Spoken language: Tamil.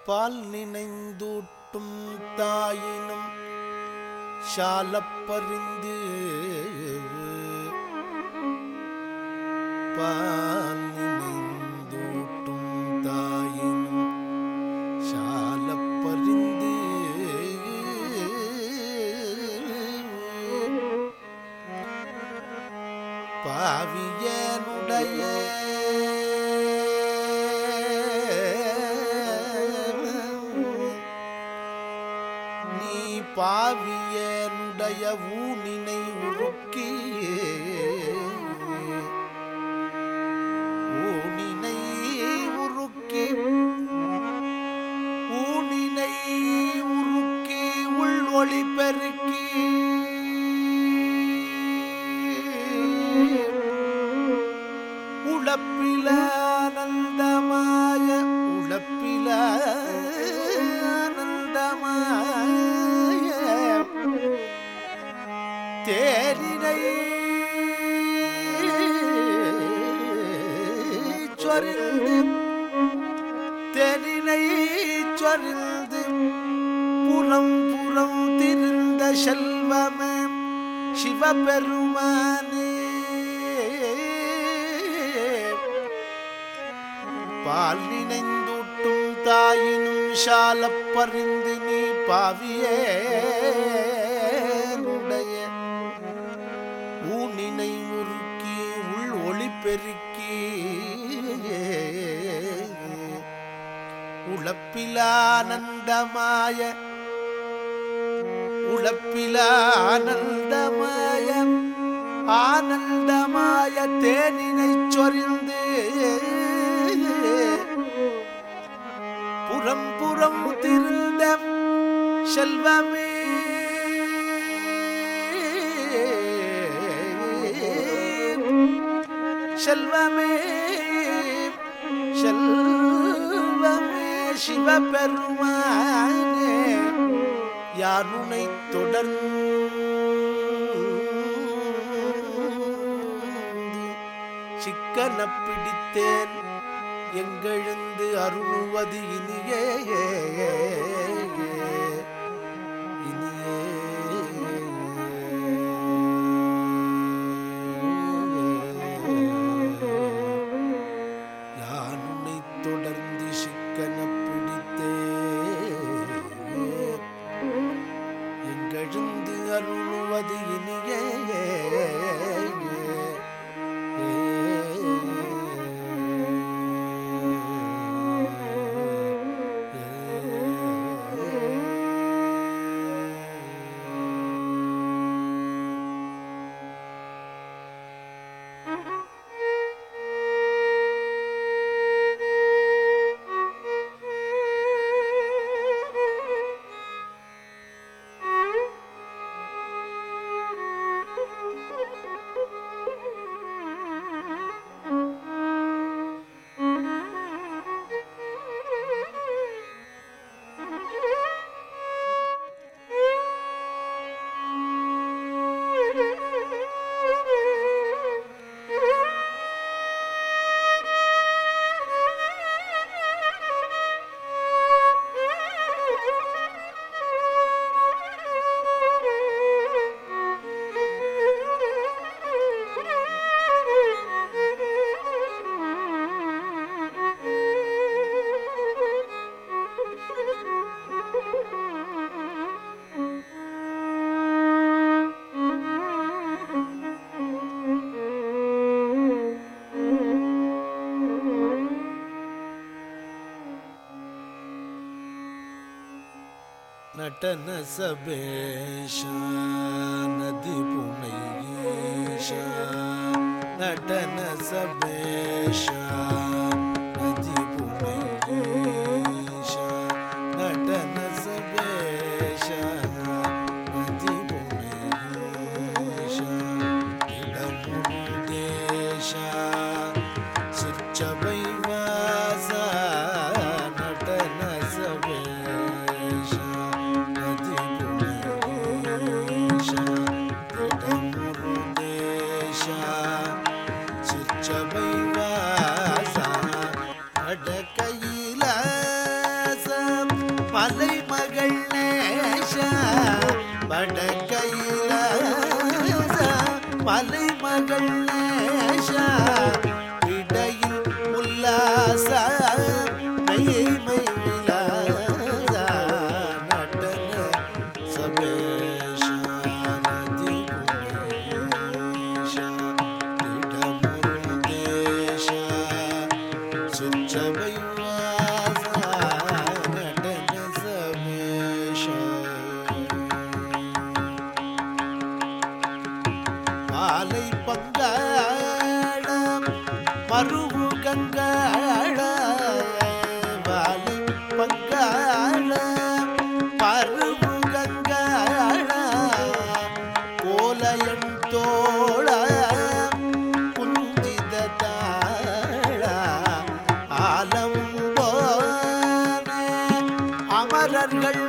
பால் நினைந்தூட்டும் தாயினும் சாலப்பறிந்து பால் நினைந்தூட்டும் தாயினும் சாலப்பறிந்து பாவியனுடைய நீ பாவியனுடைய ஊனினை உருக்கி ஊனினை உருக்கி ஊனினை உருக்கி உள் ஒளி பெருக்கி உழப்பில ஆனந்தமாய உழப்பில ஆனந்தமாய தேரினை சொரிந்து தேரினை சொரிந்து புறம் புறம் திரிந்த செல்வமே சிவபெருமானே பால் நினைந்தூட்டும் தாயினும் சாலப்பறிந்து நீ பாவியே ஊனினை உருக்கி உள் ஒளி பெருக்கி உழப்பிலானந்தமாய உழப்பிலானந்தமாய ஆனந்தமாய தேனினை சொரிந்து புறம் புறம் திருந்த செல்வமே செல்வமே செல்வமே சிவபெருமானே யாருனை தொடர்ந்து சிக்கன பிடித்தேன் எங்கெழுந்து அருள்வது இனியே யானுனை தொடர்ந்து சிக்கன பிடித்தே எங்கெழுந்து அருள்வது இனியே ನಟನ ಸಬೇಶ ನದಿ ಪುಣೈಶ ನಟನ ಸಬೇಶ ನದಿ ಪುಣೈಶ ನಟನ ಸಬೇಶ ನದಿ ಪುಣೈಶ ಇಡಮುರುದೇಶ சிற்றபை வாச நடன சபேஷ நதி புனேஷ இடமுருதேஷ சிற்றபை வாச நடக்கையில வடக்கையில மலைமகள் நேஷா இடையில் உல்லாச மெய்மை விலாச நடன சபேஷா நதி குமேஷா இடமுருள் தேஷா சுற்றவை வாசா நடன சபேஷா மாலை பங்காளம் மருவு கங்காள மாலை பங்காளம் மருவு கங்காள கோலயன் தோழ குஞ்சித தாழ ஆலம் போனே அமரர்கள்